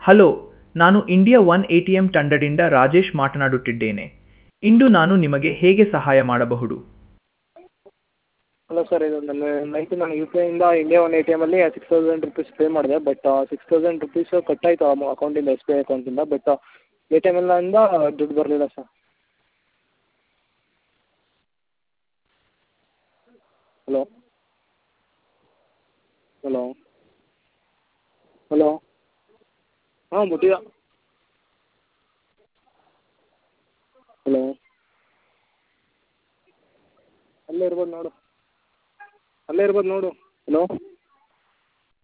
hello ನಾನು India one A T M ತಂಡದಿಂದ ರಾಜೇಶ್ ಮಾತನಾಡುತ್ತಿದ್ದೇನೆ ಇಂದು ನಾನು ನಿಮಗೆ ಹೇಗೆ ಸಹಾಯ ಮಾಡಬಹುದು ಹಲೋ ಸರ್ ಇದು ನನ್ನ ನೈಟ್ ನಾನು ಯು ಪಿ ಐಯಿಂದ ಇಂಡಿಯಾ ಒನ್ ಎ ಟಿ ಎಮಲ್ಲಿ ಸಿಕ್ಸ್ ತೌಸಂಡ್ ರುಪೀಸ್ ಪೇ ಮಾಡಿದೆ ಬಟ್ ಸಿಕ್ಸ್ ತೌಸಂಡ್ ರುಪೀಸು ಕಟ್ಟಾಯಿತು ಅಮೌ ಅಕೌಂಟಿಂದ ಎಸ್ ಬಿ ಐ ಅಕೌಂಟಿಂದ ಬಟ್ ಎ ಟಿ ಎಮ್ಮಿಂದ ದುಡ್ಡು ಬರಲಿಲ್ಲ ಸರ್ ಹಲೋ ಹಲೋ ಹಲೋ ಹಾಂ ಮುಟ್ಟಿದ ಹಲೋ ಅಲ್ಲೇ ಇರ್ಬೋದು ನೋಡು ಅಲ್ಲೇ ಇರ್ಬೋದು ನೋಡು ಹಲೋ